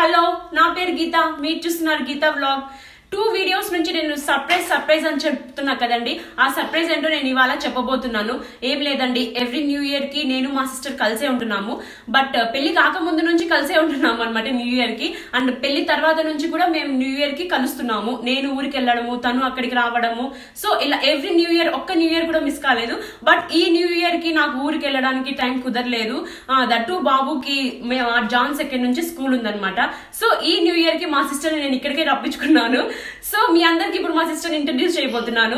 hello నా పేరు గీత మీరు చూస్తున్నారు గీత వ్లాగ్ టూ వీడియోస్ నుంచి నేను సర్ప్రైజ్ సర్ప్రైజ్ అని చెప్తున్నా కదండి ఆ సర్ప్రైజ్ ఏంటో నేను ఇవాళ చెప్పబోతున్నాను ఏం లేదండి ఎవ్రీ న్యూ ఇయర్ కి నేను మా సిస్టర్ కలిసే ఉంటున్నాము బట్ పెళ్లి కాకముందు నుంచి కలిసే ఉంటున్నాము అనమాట న్యూ ఇయర్ కి అండ్ పెళ్లి తర్వాత నుంచి కూడా మేము న్యూ ఇయర్ కి కలుస్తున్నాము నేను ఊరికి వెళ్ళడము తను అక్కడికి రావడము సో ఇలా ఎవ్రీ న్యూ ఇయర్ ఒక్క న్యూ ఇయర్ కూడా మిస్ కాలేదు బట్ ఈ న్యూ ఇయర్ కి నాకు ఊరికి వెళ్ళడానికి టైం కుదరలేదు దట్టు బాబుకి మేము ఆ జాన్ సెకండ్ నుంచి స్కూల్ ఉందన్నమాట సో ఈ న్యూ ఇయర్ కి మా సిస్టర్ నేను ఇక్కడికే రప్పించుకున్నాను సో మీ అందరికి ఇప్పుడు మా సిస్టర్ ఇంట్రడ్యూస్ చేయబోతున్నాను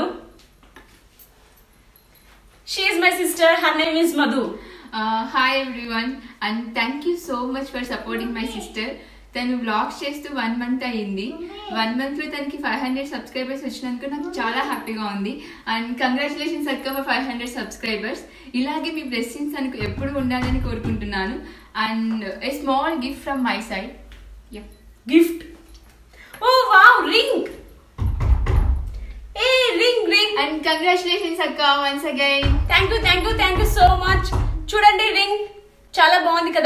she's my sister her name is Madhu Uh, hi everyone and thank you so much for supporting my sister తను వ్లాగ్స్ చేస్తూ వన్ మంత్ అయ్యింది వన్ మంత్ లో తనకి ఫైవ్ హండ్రెడ్ సబ్స్క్రైబర్స్ వచ్చినందుకు నాకు చాలా హ్యాపీగా ఉంది అండ్ కంగ్రాచులేషన్స్ అక్క ఫర్ ఫైవ్ హండ్రెడ్ సబ్స్క్రైబర్స్ ఇలాగే మీ బ్లెస్సింగ్స్ తనకు ఎప్పుడు ఉండాలని కోరుకుంటున్నాను and a small gift from my side gift oh wow ring a ring ring and congratulations అక్క once again thank you thank you thank you so much చూడండి ring చాలా బాగుంది కదా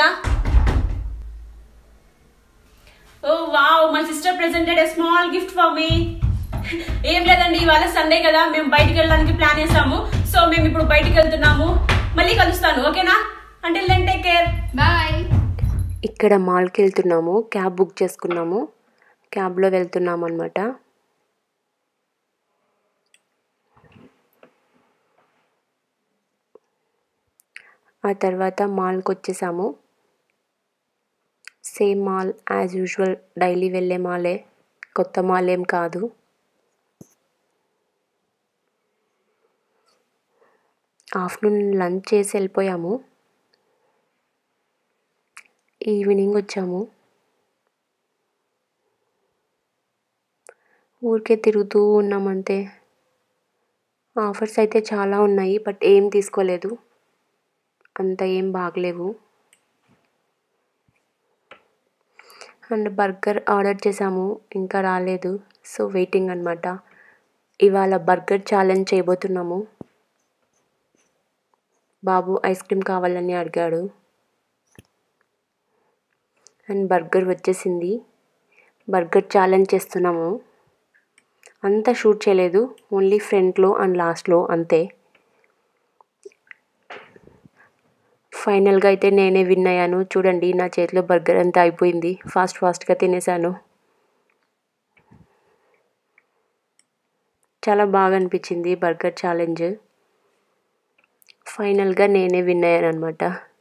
oh wow my sister presented a small gift for me ఏం లేదండి ఇవాళ Sunday కదా మేము బయటికి వెళ్ళడానికి ప్లాన్ చేసాము సో మేము ఇప్పుడు బయటికి వెళ్తున్నాము మళ్ళీ కలుస్తాను ఓకేనా అంటే దెన్ టేక్ కేర్ బాయ్ ఇక్కడ మాల్కి వెళ్తున్నాము క్యాబ్ బుక్ చేసుకున్నాము క్యాబ్లో వెళ్తున్నాము అనమాట ఆ తర్వాత మాల్కి వచ్చేసాము same mall as usual daily వెళ్ళే మాలే కొత్త మాల్ ఏం కాదు ఆఫ్టర్నూన్ లంచ్ చేసి వెళ్ళిపోయాము ఈవినింగ్ వచ్చాము ఊరికే తిరుగుతూ ఉన్నామంతే ఆఫర్స్ అయితే చాలా ఉన్నాయి బట్ ఏం తీసుకోలేదు అంత ఏం బాగలేవు అండ్ బర్గర్ ఆర్డర్ చేసాము ఇంకా రాలేదు సో వెయిటింగ్ అనమాట ఇవాళ బర్గర్ ఛాలెంజ్ చేయబోతున్నాము బాబు ఐస్ క్రీమ్ కావాలని అడిగాడు అండ్ బర్గర్ వచ్చేసింది బర్గర్ ఛాలెంజ్ చేస్తున్నాము అంతా షూట్ చేయలేదు ఓన్లీ ఫ్రంట్లో అండ్ లాస్ట్లో అంతే ఫైనల్గా అయితే నేనే విన్ అయ్యాను చూడండి నా చేతిలో బర్గర్ అంతా అయిపోయింది ఫాస్ట్ ఫాస్ట్గా తినేసాను చాలా బాగా అనిపించింది బర్గర్ ఛాలెంజ్ ఫైనల్గా నేనే విన్ అయ్యాను అనమాట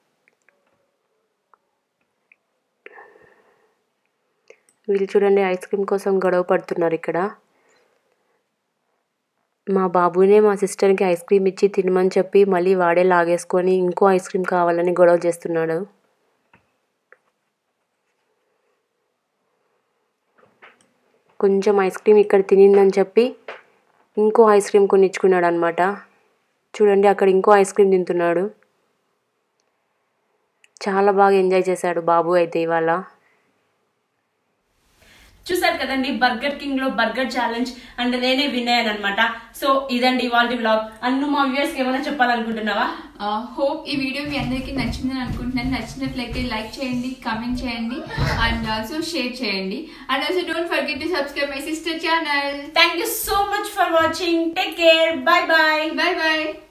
వీళ్ళు చూడండి ఐస్ క్రీమ్ కోసం గొడవ పడుతున్నారు ఇక్కడ మా బాబునే మా సిస్టర్కి ఐస్ క్రీమ్ ఇచ్చి తినమని చెప్పి మళ్ళీ వాడే లాగేసుకొని ఇంకో ఐస్ క్రీమ్ కావాలని గొడవ చేస్తున్నాడు కొంచెం ఐస్ క్రీమ్ ఇక్కడ తినిందని చెప్పి ఇంకో ఐస్ క్రీమ్ కొనిచ్చుకున్నాడు అనమాట చూడండి అక్కడ ఇంకో ఐస్ క్రీమ్ తింటున్నాడు చాలా బాగా ఎంజాయ్ చేశాడు బాబు అయితే ఇవాళ చూసారు కదండి బర్గర్ కింగ్ లో బర్గర్ ఛాలెంజ్ అండ్ నేనే విన్ అయ్యాను అనమాట సో ఇదండి ఇవాళ బ్లాగ్ అన్ను మా వ్యూయర్స్ కి ఏమైనా చెప్పాలనుకుంటున్నావా హోప్ ఈ వీడియో మీ అందరికీ నచ్చిందని అనుకుంటున్నాను నచ్చినట్లయితే లైక్ చేయండి కామెంట్ చేయండి అండ్ ఆల్సో షేర్ చేయండి and also don't forget to subscribe my sister channel thank you so much for watching take care bye bye bye by